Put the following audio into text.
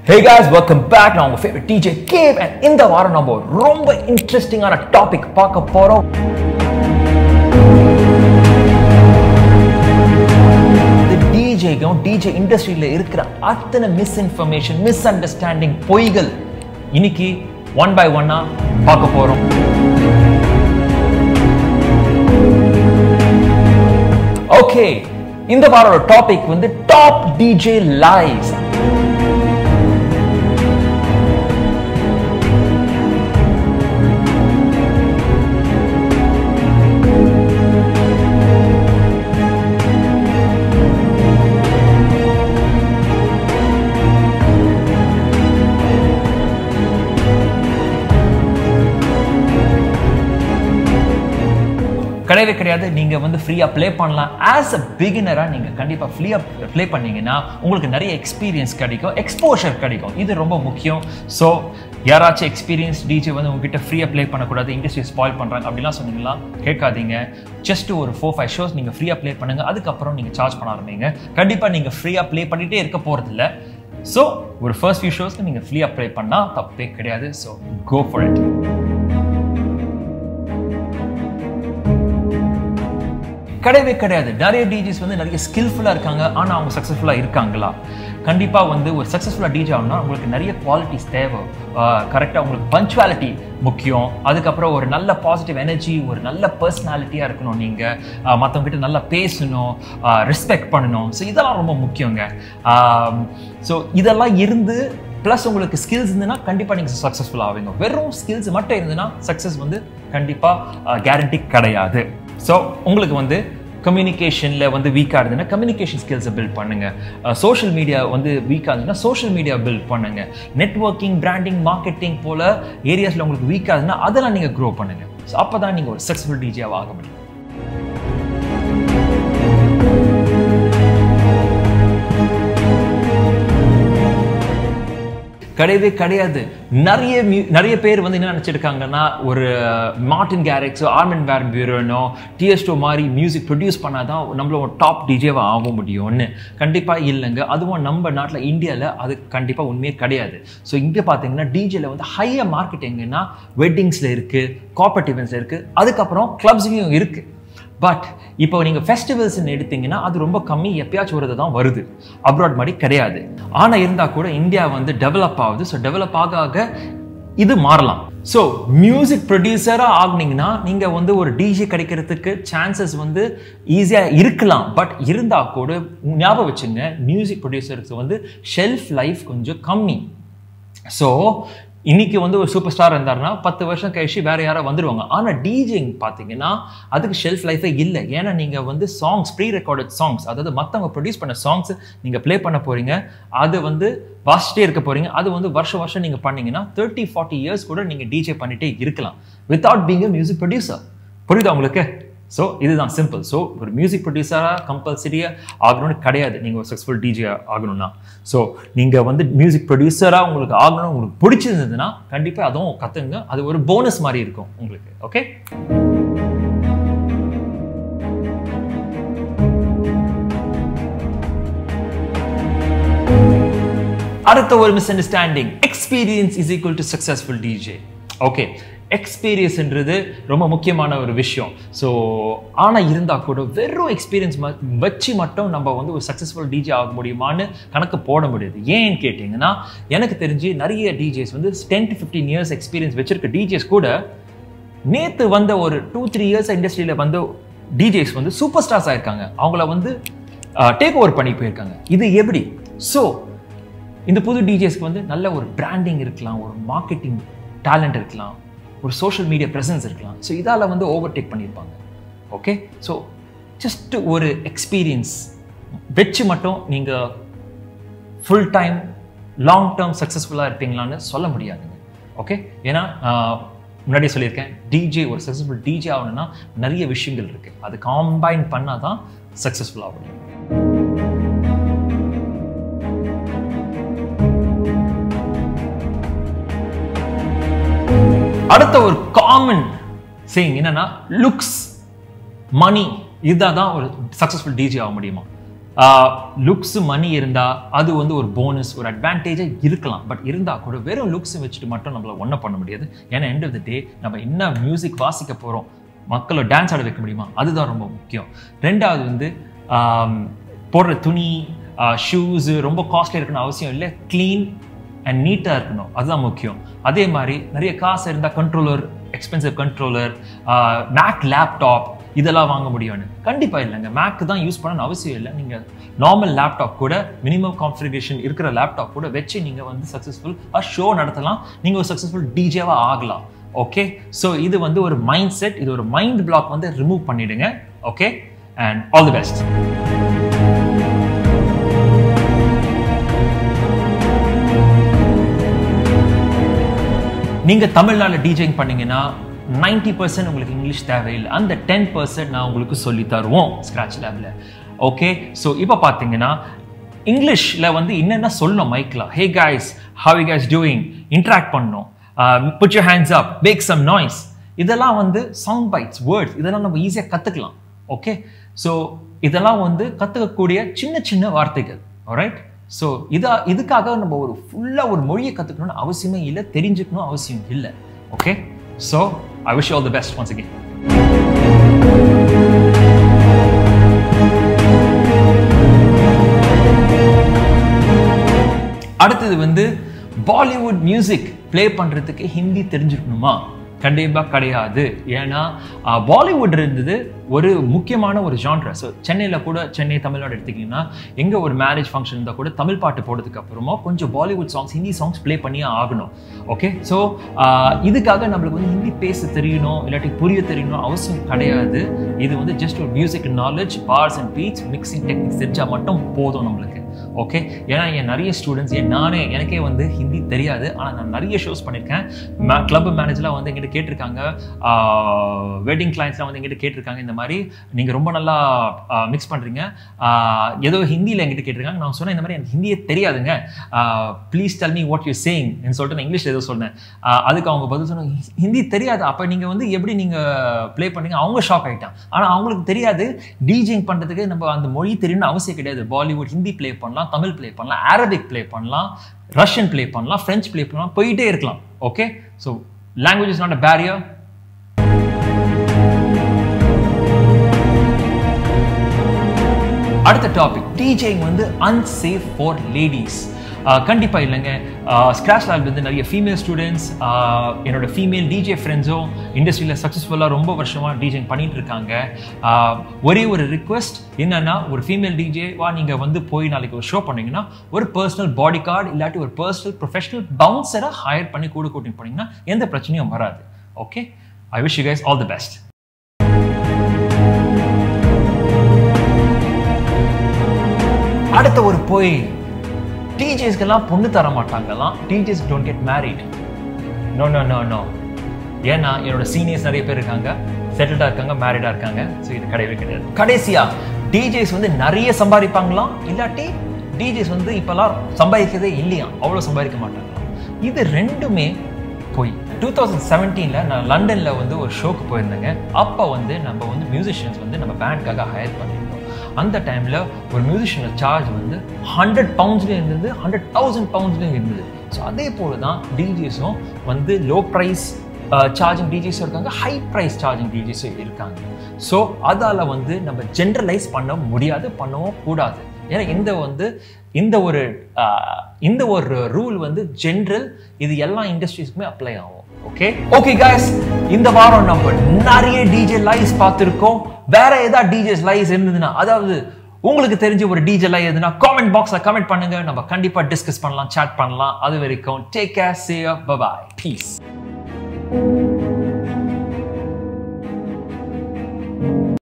Hey guys, welcome back. நான் உங்க favorite DJ Cave and இந்த வாரம் நம்ம ரொம்ப இன்ட்ரெஸ்டிங்கான டாபிக் பார்க்க போறோம் டிஜேக்கும் டிஜே இண்டஸ்ட்ரியில இருக்கிற அத்தனை மிஸ்இன்ஃபர்மேஷன் மிஸ் அண்டர்ஸ்டாண்டிங் பொய்கள் இன்னைக்கு ஒன் பை ஒன்னா பார்க்க போறோம் ஓகே இந்த வாரோட டாபிக் வந்து டாப் டிஜே லைஸ் கிடையவே கிடையாது நீங்க வந்து ஃப்ரீயா ப்ளே பண்ணலாம் ஆஸ் அ பிகினரா நீங்க கண்டிப்பா ஃப்ரீயா ப்ளே பண்ணீங்கன்னா உங்களுக்கு நிறைய எக்ஸ்பீரியன்ஸ் கிடைக்கும் எக்ஸ்போஷர் கிடைக்கும் இது ரொம்ப முக்கியம் ஸோ யாராச்சும் எக்ஸ்பீரியன்ஸ் டிஜே வந்து உங்ககிட்ட ஃப்ரீயா ப்ளே பண்ணக்கூடாது இண்டஸ்ட்ரி ஸ்பாயில் பண்றாங்க அப்படிலாம் சொன்னீங்களா கேட்காதீங்க ஜஸ்ட் ஒரு ஃபோர் ஃபைவ் ஷோஸ் நீங்க ஃப்ரீயா ப்ளே பண்ணுங்க அதுக்கப்புறம் நீங்க சார்ஜ் பண்ண ஆரம்பிங்க கண்டிப்பா நீங்க ஃப்ரீயா ப்ளே பண்ணிட்டே இருக்க போறது இல்ல ஸோ ஒரு ஃபர்ஸ்ட் ஃபியூ ஷோஸ்க்கு நீங்க ஃப்ரீயா ப்ளே பண்ணா தப்பே கிடையாது ஸோ கோ ஃபார் இட் கிடையவே கிடையாது நிறைய டிஜிஸ் வந்து நிறைய ஸ்கில்ஃபுல்லாக இருக்காங்க ஆனால் அவங்க சக்ஸஸ்ஃபுல்லாக இருக்காங்களா கண்டிப்பாக வந்து ஒரு சக்ஸஸ்ஃபுல்லாக டிஜி ஆகணும்னா உங்களுக்கு நிறைய குவாலிட்டிஸ் தேவை கரெக்டாக உங்களுக்கு பஞ்சுவாலிட்டி முக்கியம் அதுக்கப்புறம் ஒரு நல்ல பாசிட்டிவ் எனர்ஜி ஒரு நல்ல பர்சனாலிட்டியாக இருக்கணும் நீங்கள் மற்றவங்ககிட்ட நல்லா பேசணும் ரெஸ்பெக்ட் பண்ணணும் ஸோ இதெல்லாம் ரொம்ப முக்கியங்க ஸோ இதெல்லாம் இருந்து ப்ளஸ் உங்களுக்கு ஸ்கில்ஸ் இருந்ததுன்னா கண்டிப்பாக நீங்கள் சக்ஸஸ்ஃபுல் ஆவீங்க வெறும் ஸ்கில்ஸ் மட்டும் இருந்ததுன்னா சக்ஸஸ் வந்து கண்டிப்பாக கேரண்டி கிடையாது ஸோ உங்களுக்கு வந்து கம்யூனிகேஷனில் வந்து வீக்காக இருந்ததுன்னா கம்யூனிகேஷன் ஸ்கில்ஸை பில்ட் பண்ணுங்க சோஷியல் மீடியா வந்து வீக்காக இருந்ததுன்னா சோஷியல் மீடியா பில்ட் பண்ணுங்க நெட்ஒர்க்கிங் பிராண்டிங் மார்க்கெட்டிங் போல ஏரியாஸில் உங்களுக்கு வீக்காக இருந்ததுன்னா அதெல்லாம் நீங்கள் க்ரோ பண்ணுங்க ஸோ அப்போ தான் நீங்கள் ஒரு சக்ஸஸ்ஃபுல் டிஜியாக ஆக முடியும் கிடையவே கிடையாது நிறைய நிறைய பேர் வந்து என்ன நினச்சிருக்காங்கன்னா ஒரு மார்டின் கேரக்ஸோ ஆர்மன் வேர் பியூரோனோ டிஎஸ்டோ மாதிரி மியூசிக் ப்ரொடியூஸ் பண்ணாதான் நம்மளோட டாப் டிஜேவாக ஆக முடியும்னு கண்டிப்பாக இல்லைங்க அதுவும் நம்ம நாட்டில் இந்தியாவில் அது கண்டிப்பாக உண்மையே கிடையாது ஸோ இங்கே பார்த்தீங்கன்னா டிஜேல வந்து ஹையர் மார்க்கெட் எங்கன்னா வெட்டிங்ஸில் இருக்குது கார்பரேட் இவெண்ட்ஸில் இருக்குது அதுக்கப்புறம் கிளப்ஸ்லையும் இருக்குது பட் இப்போ நீங்கள் ஃபெஸ்டிவல்ஸ் எடுத்தீங்கன்னா அது ரொம்ப கம்மி எப்பயாச்சும் ஒரு தான் வருது அப்ராட் மாதிரி கிடையாது ஆனால் இருந்தால் கூட இந்தியா வந்து டெவலப் ஆகுது ஸோ டெவலப் ஆக ஆக இது மாறலாம் ஸோ மியூசிக் ப்ரொடியூசராக ஆகுனீங்கன்னா நீங்கள் வந்து ஒரு டிஜே கிடைக்கிறதுக்கு சான்சஸ் வந்து ஈஸியாக இருக்கலாம் பட் இருந்தால் கூட ஞாபகம் வச்சுங்க மியூசிக் ப்ரொடியூசருக்கு வந்து ஷெல்ஃப் லைஃப் கொஞ்சம் கம்மி ஸோ இன்னைக்கு வந்து ஒரு சூப்பர் ஸ்டார் இருந்தாருன்னா பத்து வருஷம் கழிச்சு வேற யாரோ வந்துருவாங்க ஆனால் டிஜிங் பார்த்தீங்கன்னா அதுக்கு ஷெல்ஃப் லைஃபே இல்லை ஏன்னா நீங்கள் வந்து சாங்ஸ் ப்ரீ ரெக்கார்டட் சாங்ஸ் அதாவது மற்றவங்க ப்ரொடியூஸ் பண்ண சாங்ஸ் நீங்கள் ப்ளே பண்ண போறீங்க அது வந்து வாசிட்டே இருக்க போறீங்க அது வந்து வருஷம் வருஷம் நீங்கள் பண்ணீங்கன்னா தேர்ட்டி ஃபார்ட்டி இயர்ஸ் கூட நீங்கள் டிஜே பண்ணிட்டே இருக்கலாம் without being a music producer புரியுதா உங்களுக்கு ஸோ இதுதான் சிம்பிள் ஸோ ஒரு மியூசிக் ப்ரொடியூசராக கம்பல்சரியாக ஆகணும்னு கிடையாது நீங்கள் ஒரு சக்ஸஸ்ஃபுல் டிஜே ஆகணும்னா ஸோ நீங்கள் வந்து மியூசிக் ப்ரொடியூசராக உங்களுக்கு ஆகணும் உங்களுக்கு பிடிச்சிருந்ததுன்னா கண்டிப்பாக அதுவும் கற்றுங்க அது ஒரு போனஸ் மாதிரி இருக்கும் உங்களுக்கு ஓகே அடுத்த ஒரு misunderstanding experience is equal to successful DJ okay எக்ஸ்பீரியன்ஸ்ன்றது ரொம்ப முக்கியமான ஒரு விஷயம் ஸோ ஆனால் இருந்தால் கூட வெறும் எக்ஸ்பீரியன்ஸ் வச்சு மட்டும் நம்ம வந்து ஒரு சக்ஸஸ்ஃபுல் டிஜே ஆக முடியுமான்னு கணக்கு போட முடியாது ஏன்னு கேட்டிங்கன்னா எனக்கு தெரிஞ்சு நிறைய டிஜேஸ் வந்து ten to fifteen years experience வச்சிருக்க டிஜேஸ் கூட நேற்று வந்த ஒரு டூ த்ரீ இயர்ஸ் இண்டஸ்ட்ரியில் வந்து டிஜேஸ் வந்து சூப்பர் ஸ்டார்ஸ் ஆயிருக்காங்க அவங்கள வந்து டேக் ஓவர் பண்ணி போயிருக்காங்க இது எப்படி ஸோ இந்த புது டிஜேஸ்க்கு வந்து நல்ல ஒரு பிராண்டிங் இருக்கலாம் ஒரு மார்க்கெட்டிங் டேலண்ட் இருக்கலாம் ஒரு சோஷியல் மீடியா ப்ரெசன்ஸ் இருக்கலாம் ஸோ இதால் வந்து ஓவர் டேக் பண்ணியிருப்பாங்க ஓகே ஸோ ஜஸ்ட் ஒரு எக்ஸ்பீரியன்ஸ் வச்சு மட்டும் நீங்கள் ஃபுல் டைம் லாங் டேர்ம் சக்ஸஸ்ஃபுல்லாக இருப்பீங்களான்னு சொல்ல முடியாதுங்க ஓகே ஏன்னா முன்னாடியே சொல்லியிருக்கேன் டிஜே ஒரு சக்ஸஸ்ஃபுல் டிஜே ஆகணும்னா நிறைய விஷயங்கள் இருக்குது அது காம்பைன் பண்ணால் தான் சக்ஸஸ்ஃபுல் ஆக முடியும் அடுத்த ஒரு காமன் சேயிங் என்னன்னா லுக்ஸ் மணி இதுதான் தான் ஒரு சக்ஸஸ்ஃபுல் டிஜே ஆக முடியுமா லுக்ஸ் மணி இருந்தா அது வந்து ஒரு போனஸ் ஒரு அட்வான்டேஜாக இருக்கலாம் பட் இருந்தால் கூட வெறும் லுக்ஸ் வச்சுட்டு மட்டும் நம்மள ஒன்றும் பண்ண முடியாது ஏன்னா எண்ட் ஆஃப் த டே நம்ம என்ன மியூசிக் வாசிக்க போகிறோம் மக்களை டான்ஸ் ஆட வைக்க முடியுமா அதுதான் ரொம்ப முக்கியம் ரெண்டாவது வந்து ஆம், போடுற துணி ஷூஸு ரொம்ப காஸ்ட்லி இருக்கணும் அவசியம் இல்லை க்ளீன் அண்ட் நீட்டாக இருக்கணும் அதுதான் முக்கியம் அதே மாதிரி நிறைய காசு இருந்தால் controller expensive controller Mac laptop இதெல்லாம் வாங்க முடியும்னு கண்டிப்பாக இல்லைங்க மேக் தான் யூஸ் பண்ணணும்னு அவசியம் இல்லை நீங்கள் நார்மல் லேப்டாப் கூட மினிமம் கான்ஃபிகரேஷன் இருக்கிற லேப்டாப் கூட வச்சு நீங்கள் வந்து சக்ஸஸ்ஃபுல் ஷோ நடத்தலாம் நீங்கள் ஒரு சக்ஸஸ்ஃபுல் டிஜேவாக ஆகலாம் ஓகே ஸோ இது வந்து ஒரு மைண்ட் செட் இது ஒரு மைண்ட் பிளாக் வந்து ரிமூவ் பண்ணிடுங்க okay and all the best நீங்க தமிழ்நாட்டில் டிஜேங் பண்ணீங்கன்னா 90% பர்சன்ட் உங்களுக்கு இங்கிலீஷ் தேவையில்லை அந்த டென் பர்சன்ட் நான் உங்களுக்கு சொல்லி தருவோம் ஸ்க்ராட்ச் லேப்ல ஓகே ஸோ இப்போ பார்த்தீங்கன்னா இங்கிலீஷில் வந்து என்னென்ன சொல்லணும் மைக்கில் ஹே guys how you guys doing interact பண்ணணும் put your hands up make some noise இதெல்லாம் வந்து சவுண்ட் பைட்ஸ் வேர்ட்ஸ் இதெல்லாம் நம்ம ஈஸியாக கற்றுக்கலாம் ஓகே ஸோ இதெல்லாம் வந்து கற்றுக்கக்கூடிய சின்ன சின்ன வார்த்தைகள் alright ஸோ இதா இதுக்காக நம்ம ஒரு ஃபுல்லாக ஒரு மொழியை கற்றுக்கணும்னு அவசியமே இல்லை தெரிஞ்சுக்கணும் அவசியம் இல்லை okay so I wish all the best once again அடுத்தது வந்து பாலிவுட் மியூசிக் ப்ளே பண்ணுறதுக்கு ஹிந்தி தெரிஞ்சுக்கணுமா கண்டிப்பாக கிடையாது ஏன்னா ஆஹ், பாலிவுட் இருந்தது ஒரு முக்கியமான ஒரு ஜான்ரா ஸோ சென்னையில் கூட சென்னை தமிழ்நாடு எடுத்துக்கிட்டிங்கன்னா எங்கே ஒரு மேரேஜ் ஃபங்க்ஷன் இருந்தால் கூட தமிழ் பாட்டு போடுறதுக்கு அப்புறமா கொஞ்சம் Bollywood songs Hindi songs play பண்ணியே ஆகணும் ஓகே ஸோ இதுக்காக நம்மளுக்கு வந்து ஹிந்தி பேச தெரியணும் இல்லாட்டி புரிய தெரியணும் அவசியம் கிடையாது இது வந்து ஜஸ்ட் ஒரு music knowledge bars and beats mixing techniques தெரிஞ்சால் மட்டும் போதும் நம்மளுக்கு ஓகே ஏன்னா என் நிறைய ஸ்டூடெண்ட்ஸ் என் நானே எனக்கே வந்து ஹிந்தி தெரியாது ஆனால் நான் நிறைய ஷோஸ் பண்ணியிருக்கேன் கிளப் மேனேஜர்லாம் வந்து எங்கிட்ட கேட்டிருக்காங்க வெட்டிங் கிளைண்ட்ஸ்லாம் வந்து எங்கிட்ட கேட்டிருக்காங்க இந்த மாதிரி நீங்கள் ரொம்ப நல்லா மிக்ஸ் பண்ணுறீங்க ஏதோ ஹிந்தியில் எங்கிட்ட கேட்டிருக்காங்க நான் சொன்னேன் இந்த மாதிரி எனக்கு ஹிந்தியே தெரியாதுங்க please tell me what you saying சொல்லிட்டு நான் இங்கிலீஷில் ஏதோ சொன்னேன் ஆஹ் அதுக்கு அவங்க பதில் சொன்னாங்க ஹிந்தி தெரியாது அப்போ நீங்கள் வந்து எப்படி நீங்கள் ப்ளே பண்ணீங்க அவங்க ஷாக் ஆகிட்டான் ஆனால் அவங்களுக்கு தெரியாது டிஜிங் பண்ணுறதுக்கு நம்ம அந்த மொழி தெரியணும்னு அவசியம் கிடையாது பாலிவுட் ஹிந்தி ப்ளே பண்ணலாம் தமிழ் ப்ளே பண்ணலாம் அரபிக் ப்ளே பண்ணலாம் ரஷ்யன் ப்ளே பண்ணலாம் ஃப்ரெஞ்ச் ப்ளே பண்ணலாம் போயிட்டே இருக்கலாம் okay so language is not a barrier அடுத்த டாபிக் டிஜேங் வந்து அன்சேஃப் ஃபார் லேடிஸ் கண்டிப்பா இல்லைங்க ஸ்கிராச் லேப் வந்து நிறைய ஃபீமேல் ஸ்டூடெண்ட்ஸ் என்னோட ஃபீமேல் டிஜே ஃப்ரெண்ட்ஸும் இண்டஸ்ட்ரியில் சக்ஸஸ்ஃபுல்லாக ரொம்ப வருஷமாக டிஜேங் பண்ணிட்டு இருக்காங்க ஆஹ், ஒரே ஒரு ரிக்வெஸ்ட் என்னன்னா ஒரு ஃபீமேல் டிஜேவா நீங்கள் வந்து போய் நாளைக்கு ஒரு ஷோ பண்ணீங்கன்னா ஒரு பர்சனல் பாடி கார்டு இல்லாட்டி ஒரு பர்சனல் ப்ரொஃபஷனல் பவுன்சரை ஹையர் பண்ணி கூட கூட்டிட்டு போனீங்கன்னா எந்த பிரச்சனையும் வராது okay I wish you guys all the best அடுத்த ஒரு போய் டிஜேஸ்க்கெல்லாம் பொண்ணு தர மாட்டாங்கலாம் DJs don't get married no no no no ஏன்னா என்னோட சீனியர்ஸ் நிறைய பேர் இருக்காங்க செட்டில்டாக இருக்காங்க மேரிடாக இருக்காங்க ஸோ இது கிடையவே கிடையாது கடைசியா டிஜேஸ் வந்து நிறைய சம்பாதிப்பாங்களாம் இல்லாட்டி டிஜேஸ் வந்து இப்போல்லாம் சம்பாதிக்கிறதே இல்லையா அவ்வளோ சம்பாதிக்க மாட்டாங்களாம் இது ரெண்டுமே போய் டூ தௌசண்ட் செவன்டீனில் நான் லண்டனில் வந்து ஒரு ஷோக்கு போயிருந்தேங்க அப்போ வந்து நம்ம வந்து மியூசிஷியன்ஸ் வந்து நம்ம பேண்ட்காக ஹையர் பண்ணியிருந்தோம் அந்த டைமில் ஒரு மியூசிஷியனோட சார்ஜ் வந்து ஹண்ட்ரட் பவுண்ட்ஸ்லேயும் இருந்தது ஹண்ட்ரட் தௌசண்ட் பவுண்ட்ஸ்லேயும் இருந்தது ஸோ அதே போல தான் டிஜிஸும் வந்து லோ ப்ரைஸ் சார்ஜிங் டிஜிஸும் இருக்காங்க ஹை ப்ரைஸ் சார்ஜிங் டிஜிஸும் இருக்காங்க ஸோ அதால் வந்து நம்ம ஜென்ரலைஸ் பண்ண முடியாது பண்ணவும் கூடாது ஏன்னா இந்த வந்து இந்த ஒரு ஆஹ், இந்த ஒரு ரூல் வந்து ஜென்ரல் இது எல்லா இண்டஸ்ட்ரீஸ்க்குமே அப்ளை ஆகும் ஓகே ஓகே guys இந்த வாரம் நம்ம நிறைய டிஜே லைவ்ஸ் பார்த்துருக்கோம் வேற ஏதாவது டிஜேஸ் லைவ்ஸ் இருந்ததுன்னா அதாவது உங்களுக்கு தெரிஞ்ச ஒரு டிஜே லைவ் எதுனா காமெண்ட் பாக்ஸ்ல கமெண்ட் பண்ணுங்க நம்ம கண்டிப்பா டிஸ்கஸ் பண்ணலாம் chat பண்ணலாம் அது வரைக்கும் take care see you bye bye peace